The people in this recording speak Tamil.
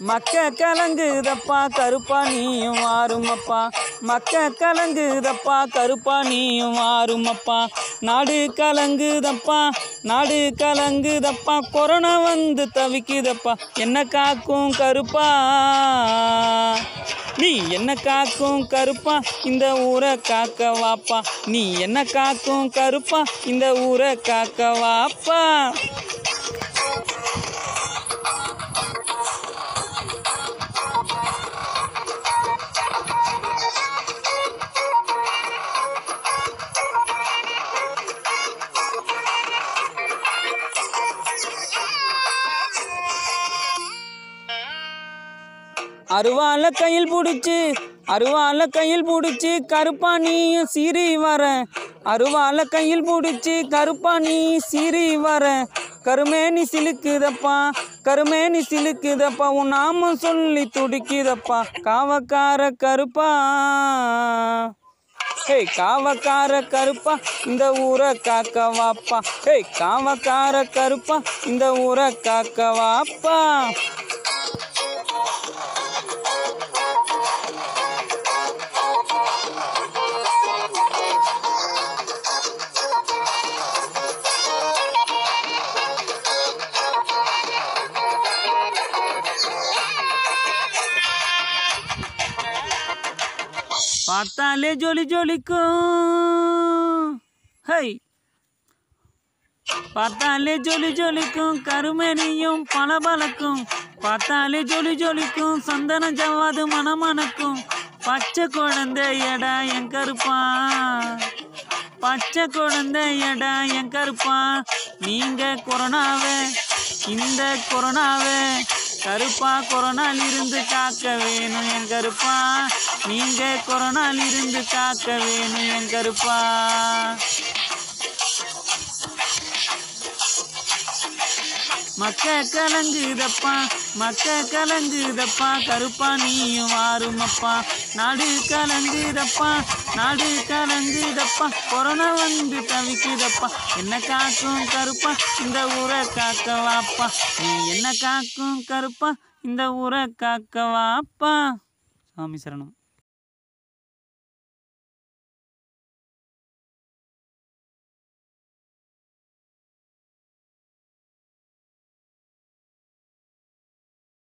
மக்க கலங்குதப்பா கருப்பா நீயும் மாறுமப்பா மக்க கலங்குதப்பா கருப்பா நீயும் மாறுமப்பா நாடு கலங்குதப்பா நாடு கலங்குதப்பா கொரோனா வந்து தவிக்குதப்பா என்ன காக்கும் கருப்பா நீ என்ன காக்கும் கருப்பா இந்த ஊரை காக்க வாப்பா நீ என்ன காக்கும் கருப்பா இந்த ஊரை காக்க வாப்பா அருவால கையில் பிடிச்சி அருவால கையில் பிடிச்சி கருப்பா நீயும் சீறி வர அருவால கையில் பிடிச்சி கருப்பா நீ சீறி வர கருமேனி சிலுக்குதப்பா கருமேனி சிலுக்குதப்பா உன் நாமம் சொல்லி துடிக்குதப்பா காவக்கார கருப்பா ஹேய் காவக்கார கருப்பா இந்த ஊரை காக்க வாப்பா ஹேய் காவக்கார கருப்பா இந்த ஊரை காக்க வாப்பா பார்த்தாலே ஜொலி ஜொலிக்கும் ஹை பார்த்தாலே ஜொலி ஜொலிக்கும் கருமணியும் பளபளக்கும் பார்த்தாலே ஜொலி ஜொலிக்கும் சந்தன ஜவ்வாது மணமணக்கும் பச்சை குழந்தையடா என் கருப்பா பச்சை குழந்தையடா என் கருப்பா நீங்க கொரோனாவே இந்த கொரோனாவே கருப்பா கொரோனால இருந்து காக்க வேணும் என் கருப்பா நீங்க கொரோனால இருந்து காக்க வேணும் என் கருப்பா மக்க கலங்குதப்பா மக்க கலங்குதப்பா கருப்பா நீயும் மாறுமப்பா நாடு கலங்குதப்பா நாடு கலங்குதப்பா கொரோனா வந்து தவிக்குதப்பா என்ன காக்கும் கருப்பா இந்த ஊரை காக்க வாப்பா நீ என்ன காக்கும் கருப்பா இந்த ஊரை காக்க வாப்பா சாமி சரணம்